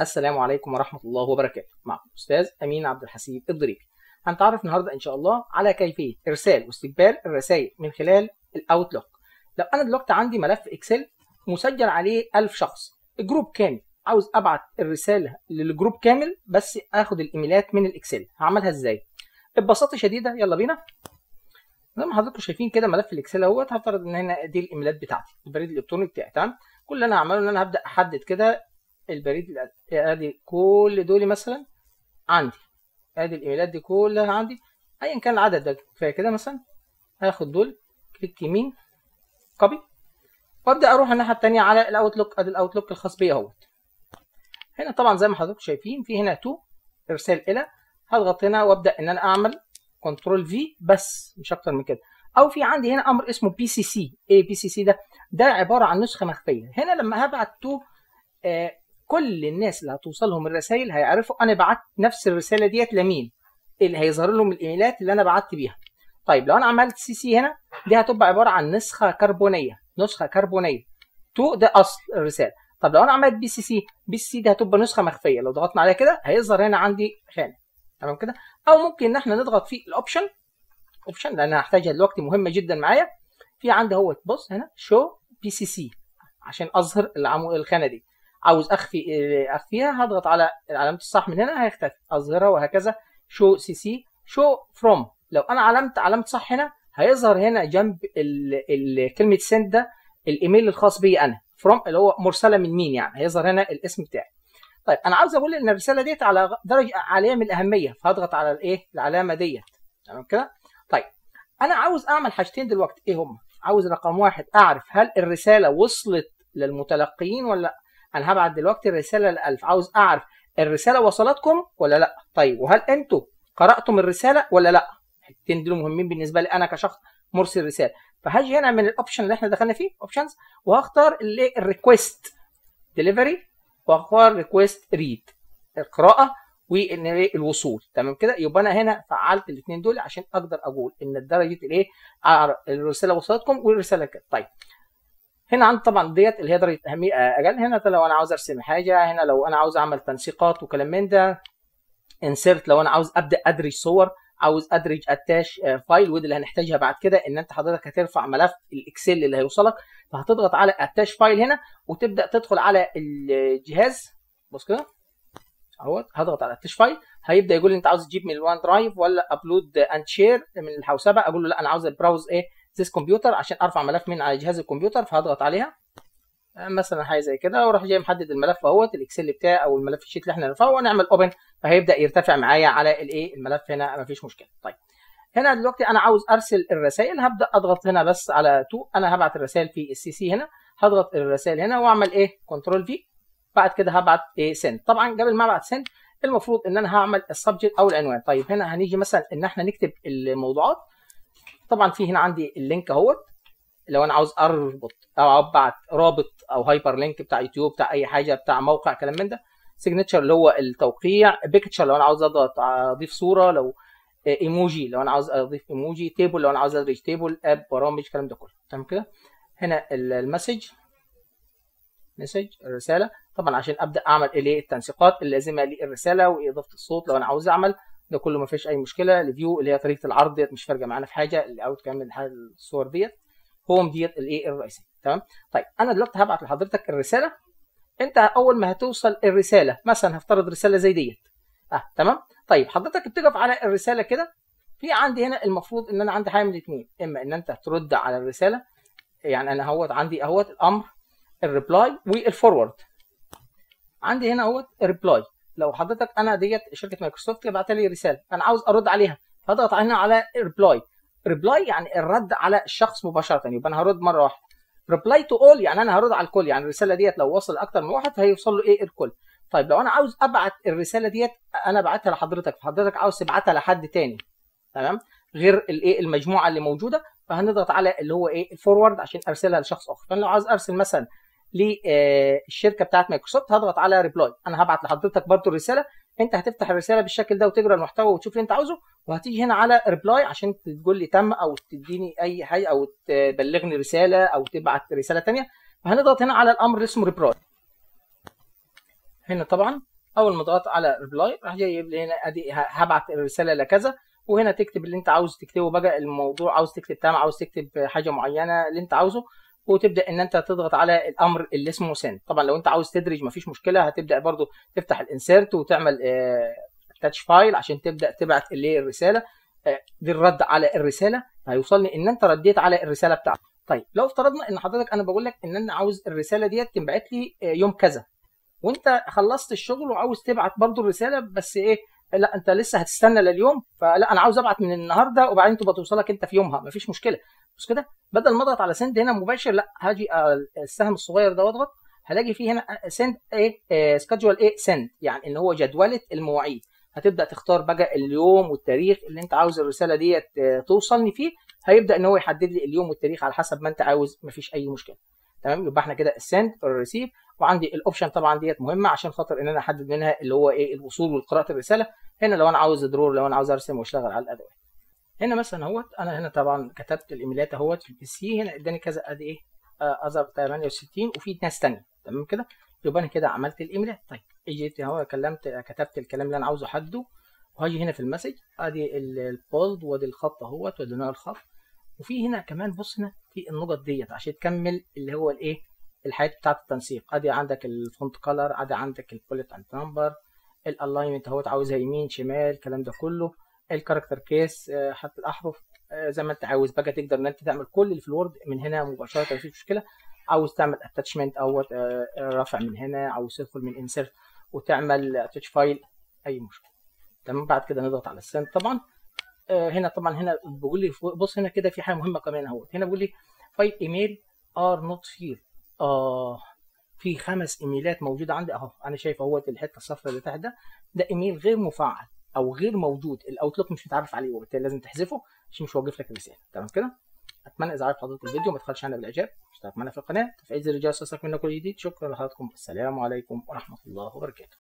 السلام عليكم ورحمة الله وبركاته معكم أستاذ أمين عبد الحسيب الضريبي هنتعرف النهاردة إن شاء الله على كيفية إرسال واستقبال الرسائل من خلال الأوتلوك لو أنا دلوقتي عندي ملف إكسل مسجل عليه 1000 شخص جروب كامل عاوز أبعت الرسالة للجروب كامل بس آخد الإيميلات من الإكسل هعملها إزاي؟ ببساطة شديدة يلا بينا زي ما حضراتكم شايفين كده ملف الاكسل اهوت هفترض ان هنا دي الايميلات بتاعتي البريد الالكتروني بتاعي تمام كل اللي انا هعمله ان انا هبدا احدد كده البريد ادي كل دول مثلا عندي ادي الايميلات دي كلها عندي ايا كان العدد ده كفايه كده مثلا هاخد دول كليك يمين كوبي وابدا اروح الناحيه الثانيه على الاوتلوك ادي الاوتلوك الخاص بيا اهوت هنا طبعا زي ما حضراتكم شايفين في هنا تو ارسال الى هضغط هنا وابدا ان انا اعمل كنترول في بس مش اكتر من كده او في عندي هنا امر اسمه بي سي سي ايه بي سي سي ده ده عباره عن نسخه مخفيه هنا لما هبعت تو آه كل الناس اللي هتوصلهم الرسائل هيعرفوا انا بعت نفس الرساله ديت لمين اللي هيظهر لهم الايميلات اللي انا بعت بيها طيب لو انا عملت سي سي هنا دي هتبقى عباره عن نسخه كربونيه نسخه كربونيه تو ده اصل الرساله طب لو انا عملت بي سي سي بي سي سي دي هتبقى نسخه مخفيه لو ضغطنا عليها كده هيظهر هنا عندي خانه تمام كده او ممكن ان احنا نضغط في الاوبشن اوبشن لان هحتاجها دلوقتي مهمه جدا معايا في عندي اهوت بص هنا شو بي سي سي عشان اظهر العمو الخانه دي عاوز اخفي اخفيها هضغط على علامه الصح من هنا هيختفي اظهرها وهكذا شو سي سي شو فروم لو انا علمت علامه صح هنا هيظهر هنا جنب ال ال كلمه سند ده الايميل الخاص بي انا فروم اللي هو مرسله من مين يعني هيظهر هنا الاسم بتاعي طيب انا عاوز اقول ان الرساله ديت على درجه عاليه من الاهميه فهضغط على الايه العلامه ديت تمام كده طيب انا عاوز اعمل حاجتين دلوقتي ايه هم عاوز رقم واحد اعرف هل الرساله وصلت للمتلقيين ولا لا انا هبعت دلوقتي الرساله ل1000 عاوز اعرف الرساله وصلتكم ولا لا طيب وهل انتوا قراتم الرساله ولا لا الحاجتين دول مهمين بالنسبه لي انا كشخص مرسل رساله فهاجي هنا من الاوبشن اللي احنا دخلنا فيه اوبشنز وهختار اللي الريكوست ديليفري واختار ريكوست ريد القراءه والوصول تمام كده يبقى انا هنا فعلت الاثنين دول عشان اقدر اقول ان درجه الايه الرساله وصلتكم والرساله كده طيب هنا عندي طبعا ديت اللي هي درجه اهميه اقل هنا لو انا عاوز ارسم حاجه هنا لو انا عاوز اعمل تنسيقات وكلام من ده انسيرت لو انا عاوز ابدا ادرج صور عاوز ادرج اتاش فايل ودي اللي هنحتاجها بعد كده ان انت حضرتك هترفع ملف الاكسل اللي هيوصلك فهتضغط على اتاش فايل هنا وتبدا تدخل على الجهاز بص كده اهوت هضغط على اتاش فايل هيبدا يقول لي انت عاوز تجيب من الوان درايف ولا ابلود اند شير من الحوسبه اقول له لا انا عاوز براوز ايه ذيس كمبيوتر عشان ارفع ملف من على جهاز الكمبيوتر فهضغط عليها مثلا حاجه زي كده واروح جاي محدد الملف اهوت الاكسل بتاعي او الملف الشيت اللي احنا نرفعه ونعمل اوبن فهيبدا يرتفع معايا على الايه الملف هنا مفيش مشكله طيب هنا دلوقتي انا عاوز ارسل الرسائل هبدا اضغط هنا بس على تو انا هبعت الرسائل في السي سي هنا هضغط الرسائل هنا واعمل ايه كنترول في بعد كده هبعت ايه سند طبعا قبل ما ابعت سند المفروض ان انا هعمل السبجكت او العنوان طيب هنا هنيجي مثلا ان احنا نكتب الموضوعات طبعا في هنا عندي اللينك اهوت لو انا عاوز اربط او ابعت رابط او هايبر لينك بتاع يوتيوب بتاع اي حاجه بتاع موقع كلام من ده سيجنتشر اللي هو التوقيع بيكتشر لو انا عاوز اضغط اضيف صوره لو ايموجي لو انا عاوز اضيف ايموجي تيبل لو انا عاوز ادرج تيبل اب برامج الكلام ده كله تمام كده هنا المسج مسج الرساله طبعا عشان ابدا اعمل ايه التنسيقات اللازمه للرساله واضافه الصوت لو انا عاوز اعمل ده كله ما فيش اي مشكله الفيو اللي هي طريقه العرض ديت مش فارقه معانا في حاجه الاوت كمان الصور ديت هوم ديت الايه الرئيسي تمام طيب انا دلوقتي هبعت لحضرتك الرساله انت اول ما هتوصل الرساله مثلا هفترض رساله زي ديت اه تمام طيب حضرتك بتقف على الرساله كده في عندي هنا المفروض ان انا عندي حاجه من الاثنين اما ان انت ترد على الرساله يعني انا اهوت عندي اهوت الامر الريبلاي والفورورد عندي هنا اهوت الريبلاي لو حضرتك انا ديت شركه مايكروسوفت بعت لي رساله انا عاوز ارد عليها هضغط هنا على ريبلاي ريبلاي يعني الرد على الشخص مباشره يبقى انا هرد مره واحده ريبلاي تو اول يعني انا هرد على الكل يعني الرساله ديت لو وصل اكتر من واحد فهيوصل له ايه الكل طيب لو انا عاوز ابعت الرساله ديت انا بعتها لحضرتك فحضرتك عاوز تبعتها لحد تاني تمام غير الايه المجموعه اللي موجوده فهنضغط على اللي هو ايه الفورورد عشان ارسلها لشخص اخر فانا لو عاوز ارسل مثلا للشركه بتاعت مايكروسوفت هضغط على ريبلاي انا هبعت لحضرتك برضو الرساله انت هتفتح الرساله بالشكل ده وتقرا المحتوى وتشوف اللي انت عاوزه وهتيجي هنا على ريبلاي عشان تقول لي تم او تديني اي حاجه او تبلغني رساله او تبعت رساله ثانيه فهنضغط هنا على الامر اللي اسمه ريبلاي هنا طبعا اول ما ضغطت على ريبلاي راح جايب لي هنا ادي ه- هبعت الرساله لكذا وهنا تكتب اللي انت عاوز تكتبه بقى الموضوع عاوز تكتب تام عاوز تكتب حاجه معينه اللي انت عاوزه وتبدا ان انت تضغط على الامر اللي اسمه سند طبعا لو انت عاوز تدرج مفيش مشكله هتبدا برضو تفتح الانسيرت وتعمل تاتش فايل عشان تبدا تبعت اللي هي الرساله آه، دي الرد على الرساله هيوصلني ان انت رديت على الرساله بتاعتك طيب لو افترضنا ان حضرتك انا بقول لك ان انا عاوز الرساله ديت تنبعت لي آه، يوم كذا وانت خلصت الشغل وعاوز تبعت برضو الرساله بس ايه لا انت لسه هتستنى لليوم فلا انا عاوز ابعت من النهارده وبعدين تبقى توصلك انت في يومها مفيش مشكله بس كده بدل ما اضغط على سند هنا مباشر لا هاجي آه، السهم الصغير ده واضغط هلاقي فيه هنا سند ايه سكادجوال ايه سند يعني ان هو جدوله المواعيد هتبدا تختار بقى اليوم والتاريخ اللي انت عاوز الرساله ديت آه، توصلني فيه هيبدا ان هو يحدد لي اليوم والتاريخ على حسب ما انت عاوز مفيش اي مشكله تمام يبقى احنا كده السند والريسيف وعندي الاوبشن طبعا ديت مهمه عشان خاطر ان انا احدد منها اللي هو ايه الوصول وقراءه الرساله هنا لو انا عاوز درور لو انا عاوز ارسم واشتغل على الادوات هنا مثلا اهوت انا هنا طبعا كتبت الايميلات اهوت في البي سي هنا اداني كذا ادي ايه اذر 68 وفي ناس تانية تمام كده يبقى انا كده عملت الايميلات طيب جيت اهو كلمت كتبت الكلام اللي انا عاوزه احدده وهاجي هنا في المسج ادي البولد وادي الخط اهوت وادي نوع الخط وفي هنا كمان بص هنا في النقط ديت عشان تكمل اللي هو الايه الحاجات بتاعت التنسيق ادي عندك الفونت كلر ادي عندك البوليت اند نمبر الالاينمنت اهوت عاوزها يمين شمال الكلام ده كله الكاركتر كيس حتى الاحرف آه، زي ما انت عاوز بقى تقدر ان انت تعمل كل اللي في الوورد من هنا مباشره مفيش مشكله عاوز تعمل اتاتشمنت او آه، رفع من هنا عاوز تدخل من انسيرت وتعمل اتاتش فايل اي مشكله تمام بعد كده نضغط على السند طبعا آه، هنا طبعا هنا بيقول لي فوق- بص هنا كده في حاجه مهمه كمان اهو هنا بيقول لي فايل ايميل ار نوت فيل اه في خمس ايميلات موجوده عندي اهو انا شايف اهوت الحته الصفراء اللي تحت ده ده ايميل غير مفعل او غير موجود الاوتلوك مش متعرف عليه وبالتالي لازم تحذفه عشان مش واقف لك الرساله تمام كده اتمنى اذا عجب حضرتك الفيديو ما تبخلش عننا بالاعجاب اشترك معنا في القناه تفعيل زر الجرس يوصلك منا كل جديد شكرا لحضراتكم السلام عليكم ورحمه الله وبركاته